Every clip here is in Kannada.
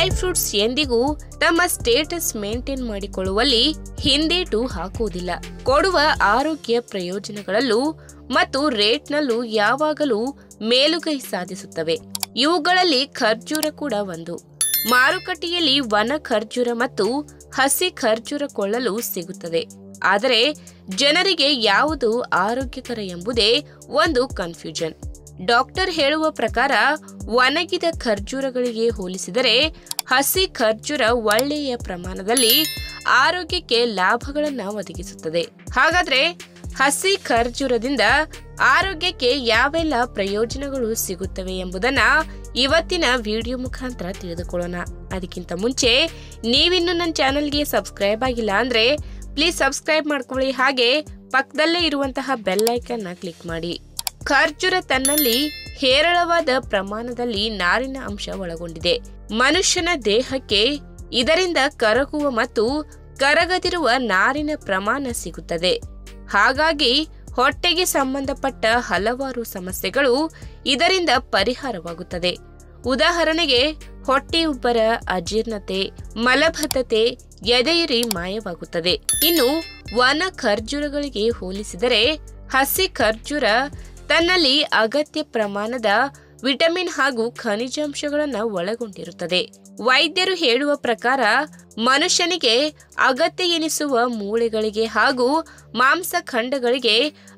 ಫ್ರೂಟ್ಸ್ ಎಂದಿಗೂ ತಮ್ಮ ಸ್ಟೇಟಸ್ ಮೇಂಟೈನ್ ಮಾಡಿಕೊಳ್ಳುವಲ್ಲಿ ಹಿಂದೇಟು ಹಾಕುವುದಿಲ್ಲ ಕೊಡುವ ಆರೋಗ್ಯ ಪ್ರಯೋಜನಗಳಲ್ಲೂ ಮತ್ತು ರೇಟ್ನಲ್ಲೂ ಯಾವಾಗಲೂ ಮೇಲುಗೈ ಸಾಧಿಸುತ್ತವೆ ಇವುಗಳಲ್ಲಿ ಖರ್ಜೂರ ಕೂಡ ಒಂದು ಮಾರುಕಟ್ಟೆಯಲ್ಲಿ ವನ ಖರ್ಜೂರ ಮತ್ತು ಹಸಿ ಖರ್ಜೂರ ಕೊಳ್ಳಲು ಸಿಗುತ್ತದೆ ಆದರೆ ಜನರಿಗೆ ಯಾವುದು ಆರೋಗ್ಯಕರ ಎಂಬುದೇ ಒಂದು ಕನ್ಫ್ಯೂಷನ್ ಡಾಕ್ಟರ್ ಹೇಳುವ ಪ್ರಕಾರ ಒಣಗಿದ ಖರ್ಜೂರಗಳಿಗೆ ಹೋಲಿಸಿದರೆ ಹಸಿ ಖರ್ಜೂರ ಒಳ್ಳೆಯ ಪ್ರಮಾಣದಲ್ಲಿ ಆರೋಗ್ಯಕ್ಕೆ ಲಾಭಗಳನ್ನು ಒದಗಿಸುತ್ತದೆ ಹಾಗಾದ್ರೆ ಹಸಿ ಖರ್ಜೂರದಿಂದ ಆರೋಗ್ಯಕ್ಕೆ ಯಾವೆಲ್ಲ ಪ್ರಯೋಜನಗಳು ಸಿಗುತ್ತವೆ ಎಂಬುದನ್ನ ಇವತ್ತಿನ ವಿಡಿಯೋ ಮುಖಾಂತರ ತಿಳಿದುಕೊಳ್ಳೋಣ ಅದಕ್ಕಿಂತ ಮುಂಚೆ ನೀವಿನ್ನು ನನ್ನ ಚಾನಲ್ಗೆ ಸಬ್ಸ್ಕ್ರೈಬ್ ಆಗಿಲ್ಲ ಅಂದ್ರೆ ಪ್ಲೀಸ್ ಸಬ್ಸ್ಕ್ರೈಬ್ ಮಾಡ್ಕೊಳ್ಳಿ ಹಾಗೆ ಪಕ್ಕದಲ್ಲೇ ಇರುವಂತಹ ಬೆಲ್ ಐಕನ್ನ ಕ್ಲಿಕ್ ಮಾಡಿ ಖರ್ಜೂರ ತನ್ನಲ್ಲಿ ಹೇರಳವಾದ ಪ್ರಮಾಣದಲ್ಲಿ ನಾರಿನ ಅಂಶ ಒಳಗೊಂಡಿದೆ ಮನುಷ್ಯನ ದೇಹಕ್ಕೆ ಇದರಿಂದ ಕರಗುವ ಮತ್ತು ಕರಗದಿರುವ ನಾರಿನ ಪ್ರಮಾಣ ಸಿಗುತ್ತದೆ ಹಾಗಾಗಿ ಹೊಟ್ಟೆಗೆ ಸಂಬಂಧಪಟ್ಟ ಹಲವಾರು ಸಮಸ್ಯೆಗಳು ಇದರಿಂದ ಪರಿಹಾರವಾಗುತ್ತದೆ ಉದಾಹರಣೆಗೆ ಹೊಟ್ಟೆಯುಬ್ಬರ ಅಜೀರ್ಣತೆ ಮಲಬದ್ಧತೆ ಎದೆಯುರಿ ಮಾಯವಾಗುತ್ತದೆ ಇನ್ನು ವನ ಖರ್ಜೂರಗಳಿಗೆ ಹೋಲಿಸಿದರೆ ಹಸಿ ಖರ್ಜೂರ ತನ್ನಲ್ಲಿ ಅಗತ್ಯ ಪ್ರಮಾಣದ ವಿಟಮಿನ್ ಹಾಗೂ ಖನಿಜಾಂಶಗಳನ್ನು ಒಳಗೊಂಡಿರುತ್ತದೆ ವೈದ್ಯರು ಹೇಳುವ ಪ್ರಕಾರ ಮನುಷ್ಯನಿಗೆ ಅಗತ್ಯ ಎನಿಸುವ ಮೂಳೆಗಳಿಗೆ ಹಾಗೂ ಮಾಂಸಖಂಡಗಳಿಗೆ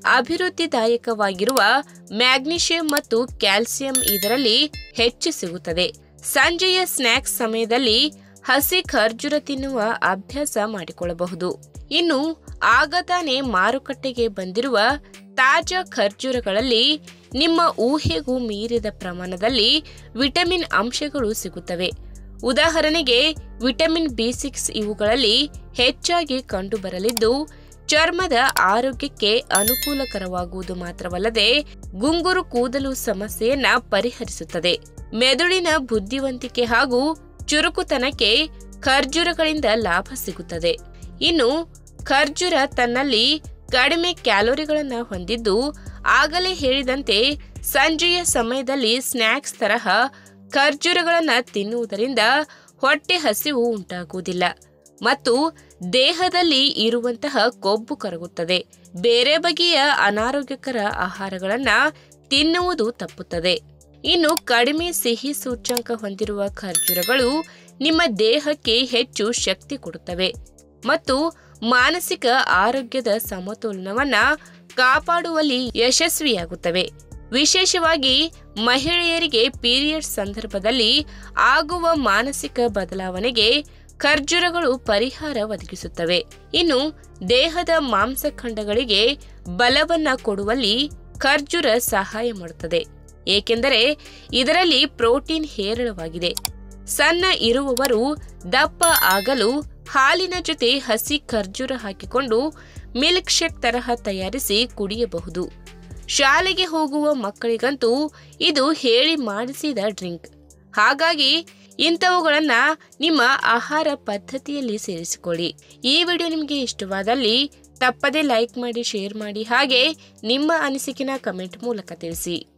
ಅಭಿವೃದ್ಧಿದಾಯಕವಾಗಿರುವ ಮ್ಯಾಗ್ನೀಷಿಯಂ ಮತ್ತು ಕ್ಯಾಲ್ಸಿಯಂ ಇದರಲ್ಲಿ ಹೆಚ್ಚು ಸಿಗುತ್ತದೆ ಸಂಜೆಯ ಸ್ನ್ಯಾಕ್ಸ್ ಸಮಯದಲ್ಲಿ ಹಸಿ ಖರ್ಜೂರ ತಿನ್ನುವ ಅಭ್ಯಾಸ ಮಾಡಿಕೊಳ್ಳಬಹುದು ಇನ್ನು ಆಗ ತಾನೇ ಮಾರುಕಟ್ಟೆಗೆ ಬಂದಿರುವ ತಾಜಾ ಖರ್ಜೂರಗಳಲ್ಲಿ ನಿಮ್ಮ ಊಹೆಗೂ ಮೀರಿದ ಪ್ರಮಾಣದಲ್ಲಿ ವಿಟಮಿನ್ ಅಂಶಗಳು ಸಿಗುತ್ತವೆ ಉದಾಹರಣೆಗೆ ವಿಟಮಿನ್ ಬಿ ಸಿಕ್ಸ್ ಇವುಗಳಲ್ಲಿ ಹೆಚ್ಚಾಗಿ ಕಂಡುಬರಲಿದ್ದು ಚರ್ಮದ ಆರೋಗ್ಯಕ್ಕೆ ಅನುಕೂಲಕರವಾಗುವುದು ಮಾತ್ರವಲ್ಲದೆ ಗುಂಗುರು ಕೂದಲು ಸಮಸ್ಯೆಯನ್ನ ಪರಿಹರಿಸುತ್ತದೆ ಮೆದುಳಿನ ಬುದ್ಧಿವಂತಿಕೆ ಹಾಗೂ ಚುರುಕುತನಕ್ಕೆ ಖರ್ಜೂರಗಳಿಂದ ಲಾಭ ಸಿಗುತ್ತದೆ ಇನ್ನು ಖರ್ಜೂರ ತನ್ನಲ್ಲಿ ಕಡಿಮೆ ಕ್ಯಾಲೋರಿಗಳನ್ನು ಹೊಂದಿದ್ದು ಆಗಲೇ ಹೇಳಿದಂತೆ ಸಂಜೆಯ ಸಮಯದಲ್ಲಿ ಸ್ನ್ಯಾಕ್ಸ್ ತರಹ ಖರ್ಜೂರಗಳನ್ನು ತಿನ್ನುವುದರಿಂದ ಹೊಟ್ಟೆ ಹಸಿವು ಉಂಟಾಗುವುದಿಲ್ಲ ಮತ್ತು ದೇಹದಲ್ಲಿ ಇರುವಂತಹ ಕೊಬ್ಬು ಕರಗುತ್ತದೆ ಬೇರೆ ಬಗೆಯ ಅನಾರೋಗ್ಯಕರ ಆಹಾರಗಳನ್ನ ತಿನ್ನುವುದು ತಪ್ಪುತ್ತದೆ ಇನ್ನು ಕಡಿಮೆ ಸಿಹಿ ಸೂಚ್ಯಂಕ ಹೊಂದಿರುವ ಖರ್ಜೂರಗಳು ನಿಮ್ಮ ದೇಹಕ್ಕೆ ಹೆಚ್ಚು ಶಕ್ತಿ ಕೊಡುತ್ತವೆ ಮತ್ತು ಮಾನಸಿಕ ಆರೋಗ್ಯದ ಸಮತೋಲನವನ್ನ ಕಾಪಾಡುವಲ್ಲಿ ಯಶಸ್ವಿಯಾಗುತ್ತವೆ ವಿಶೇಷವಾಗಿ ಮಹಿಳೆಯರಿಗೆ ಪೀರಿಯಡ್ ಸಂದರ್ಭದಲ್ಲಿ ಆಗುವ ಮಾನಸಿಕ ಬದಲಾವಣೆಗೆ ಖರ್ಜೂರಗಳು ಪರಿಹಾರ ಒದಗಿಸುತ್ತವೆ ಇನ್ನು ದೇಹದ ಮಾಂಸಖಂಡಗಳಿಗೆ ಬಲವನ್ನ ಕೊಡುವಲ್ಲಿ ಖರ್ಜೂರ ಸಹಾಯ ಮಾಡುತ್ತದೆ ಏಕೆಂದರೆ ಇದರಲ್ಲಿ ಪ್ರೋಟೀನ್ ಹೇರಳವಾಗಿದೆ ಸಣ್ಣ ಇರುವವರು ದಪ್ಪ ಆಗಲು ಹಾಲಿನ ಜೊತೆ ಹಸಿ ಖರ್ಜೂರ ಹಾಕಿಕೊಂಡು ಮಿಲ್ಕ್ ಶೇಕ್ ತರಹ ತಯಾರಿಸಿ ಕುಡಿಯಬಹುದು ಶಾಲೆಗೆ ಹೋಗುವ ಮಕ್ಕಳಿಗಂತೂ ಇದು ಹೇಳಿ ಮಾಡಿಸಿದ ಡ್ರಿಂಕ್ ಹಾಗಾಗಿ ಇಂಥವುಗಳನ್ನ ನಿಮ್ಮ ಆಹಾರ ಪದ್ಧತಿಯಲ್ಲಿ ಸೇರಿಸಿಕೊಳ್ಳಿ ಈ ವಿಡಿಯೋ ನಿಮಗೆ ಇಷ್ಟವಾದಲ್ಲಿ ತಪ್ಪದೇ ಲೈಕ್ ಮಾಡಿ ಶೇರ್ ಮಾಡಿ ಹಾಗೆ ನಿಮ್ಮ ಅನಿಸಿಕೆನ ಕಮೆಂಟ್ ಮೂಲಕ ತಿಳಿಸಿ